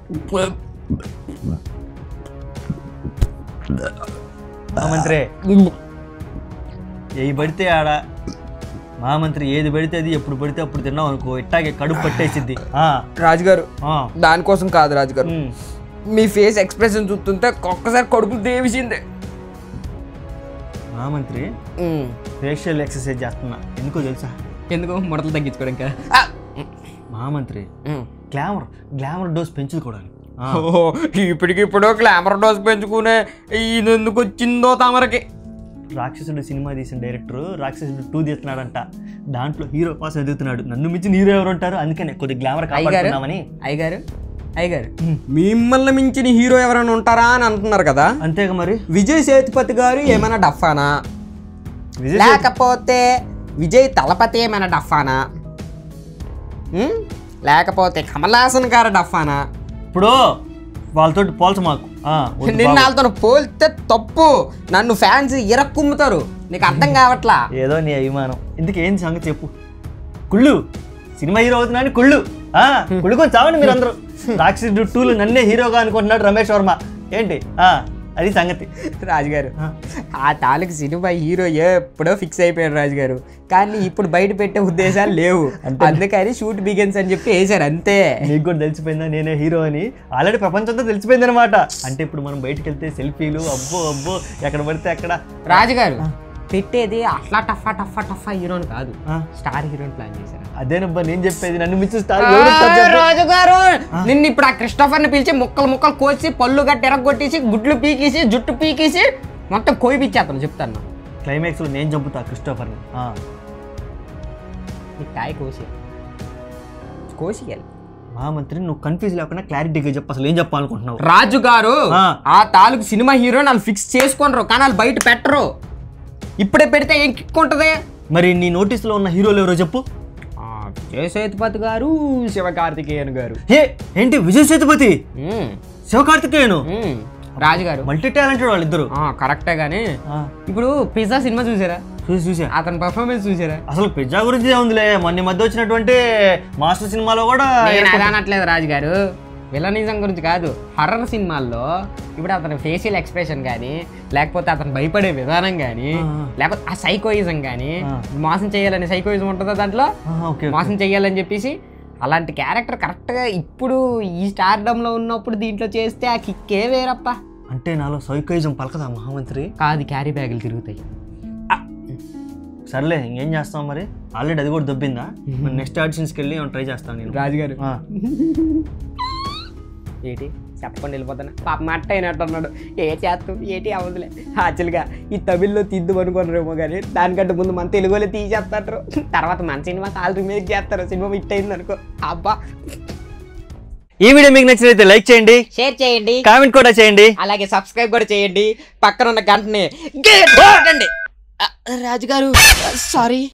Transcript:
మహామంత్రి ఏ పడితే ఆడ మహామంత్రి ఏది పడితే అది ఎప్పుడు పడితే అప్పుడు తిన్నాం అనుకో ఇట్టాగే కడుపు పట్టేసిద్ది ఆ, రాజుగారు ఆ. దానికోసం కాదు రాజుగారు ఉమ్. మీ ఫేస్ ఎక్స్ప్రెషన్ చూస్తుంటే ఒక్కసారి కడుపు దేవిసిందే మహామంత్రి ఫేషియల్ ఎక్సర్సైజ్ చేస్తున్నా ఎందుకో తెలుసా ఎందుకు ముడతలు తగ్గించుకోవడానికి మహామంత్రి గ్లామర్ గ్లామర్ డోస్ పెంచుకోవడానికి ఆ, ఓహో ఇప్పటికిప్పుడు గ్లామర్ డోస్ పెంచుకునే ఇది ఎందుకు వచ్చిందో తమరికి రాక్షసుడు సినిమా తీసిన డైరెక్టర్ రాక్షసుడు టూ తీస్తున్నాడంట దాంట్లో హీరో కోసం ఎదుగుతున్నాడు నన్ను మించిన హీరో ఎవరు ఉంటారు అందుకనే కొద్ది గ్లామర్ అయ్యగారు కాపాడుతున్నామని అయ్యగారు అయ్యగారు మిమ్మల్ని మించిన హీరో ఎవరైనా ఉంటారా అని అంటున్నారు కదా అంతేగా మరి విజయ్ సేతుపతి గారు ఏమైనా డఫానా విజయ్ లేకపోతే విజయ్ తలపతి ఏమైనా డఫానా ఉమ్? లేకపోతే కమల్ హాసన్ గారు డఫానా ఇప్పుడు వాళ్ళతో పోల్చ మాకు ఆ, వద్దు నిన్న బాబు. వాళ్ళతో పోల్తే తప్పు నన్ను ఫ్యాన్స్ ఇరక్కుమ్ముతారు నీకు అర్థం కావట్లా ఏదో నీ అభిమానం ఇందుకు ఏం సంగతి చెప్పు కుళ్ళు సినిమా హీరో అవుతున్నాను కుళ్ళు ఆ, కుళ్ళుకొని చావండి మీరు అందరూ రాక్షసుడు టూలు నన్నే హీరోగా అనుకుంటున్నాడు రమేష్ వర్మ ఏంటి ఆ, అది సంగతి రాజుగారు ఆ. ఆ తాలూకు సినిమా హీరో ఎప్పుడో ఫిక్స్ అయిపోయాడు రాజుగారు కానీ ఇప్పుడు బయట పెట్టే ఉద్దేశాలు లేవు అందుకని షూట్ బిగిన్స్ అని చెప్పి వేశారు అంతే నీకు కూడా తెలిసిపోయిందా నేనే హీరో అని ఆల్రెడీ ప్రపంచంతో తెలిసిపోయింది అనమాట అంటే ఇప్పుడు మనం బయటికి వెళ్తే సెల్ఫీలు అబ్బో అబ్బో ఎక్కడ పడితే అక్కడ రాజుగారు పెట్టేది అట్లా టఫా టఫా టఫా హీరోని కాదు ఆ, స్టార్ హీరోని ప్లాన్ చేశారు అదేనబ్బా నేను చెప్పేది నన్ను మించిన స్టార్ ఎవరు వస్తారు చెప్పు? రాజుగారు నిన్న ఇప్పుడు ఆ క్రిస్టఫర్ని పిలిచి ముక్కలు ముక్కలు కోసి పళ్ళు గట్టి ఎరగొట్టేసి గుడ్లు పీకేసి జుట్టు పీకేసి మొత్తం కోయిపిచ్చేస్తాను చెప్తాను క్లైమాక్స్ లో నేను చంపుతా క్రిస్టోఫర్ని ఆ, నీకు కాయ కోసి కోసియాలి మహామంత్రి నువ్వు కన్ఫ్యూజ్ లేకుండా క్లారిటీగా చెప్పు అసలు ఏం చెప్పాలనుకుంటున్నావు రాజు గారు ఆ. ఆ తాలూకు సినిమా హీరో వాళ్ళు ఫిక్స్ చేసుకోనరు కానీ వాళ్ళు బయట పెట్టరు ఇప్పుడే పెడితే ఏం కిక్ ఉంటుంది మరి నీ నోటీస్లో ఉన్న హీరోలు ఎవరో చెప్పు విజయ్ సేతుపతి గారు శివకార్తికేయన్ గారు ఏ ఏంటి విజయ్ సేతుపతి మ్మ్. శివకార్తికేయను మ్మ్. రాజు గారు మల్టీ టాలెంటెడ్ వాళ్ళిద్దరు ఆ, కరెక్టే కానీ ఆ, ఇప్పుడు పిజ్జా సినిమా చూసారా చూసి చూసా అతని పర్ఫార్మెన్స్ చూసారా అసలు పిజ్జా గురించి ఏముందిలే మొన్న ఈ మధ్య వచ్చినటువంటి మాస్టర్ సినిమాలో కూడా నేను అలా అనట్లేదు రాజు గారు విలనిజం గురించి కాదు హర్రర్ సినిమాల్లో ఇప్పుడు అతని ఫేషియల్ ఎక్స్ప్రెషన్ కానీ లేకపోతే అతను భయపడే విధానం కానీ ఆ. లేకపోతే ఆ సైకోయిజం కానీ ఆ. మోసం చేయాలనే సైకోయిజం ఉంటుందా దాంట్లో ఆహా, ఓకే ఓకే. మోసం చేయాలని చెప్పేసి అలాంటి క్యారెక్టర్ కరెక్ట్గా ఇప్పుడు ఈ స్టార్డంలో ఉన్నప్పుడు దీంట్లో చేస్తే ఆ కిక్కే వేరప్ప అంటే నాలో సైకోయిజం పలకదా మహామంత్రి కాదు క్యారీ బ్యాగులు తిరుగుతాయి సర్లే ఇంకేం చేస్తాం మరి ఆల్రెడీ అది కూడా దొబ్బిందా మరి నెక్స్ట్ ఆడిషన్స్కి వెళ్ళి ట్రై చేస్తాను నేను రాజుగారు ఆ, ఏంటి చెప్పకుండా వెళ్ళిపోతాను పాప మట్ట అయినట్టు అన్నాడు ఏ చేస్తాం ఏంటి అవ్వదులే యాక్చువల్గా ఈ తమిళ్లో తీద్దు అనుకున్నారేమో కానీ దానికంటే ముందు మన తెలుగులో తీసేస్తారు తర్వాత మన సినిమా కాల్ రిమేక్ చేస్తారు సినిమా హిట్ అయింది అనుకో అబ్బా ఈ వీడియో మీకు నచ్చినైతే లైక్ చేయండి షేర్ చేయండి కామెంట్ కూడా చేయండి అలాగే సబ్స్క్రైబ్ కూడా చేయండి పక్కన ఉన్న గంటని గేట్ కొట్టండి. ఆ, రాజుగారు సారీ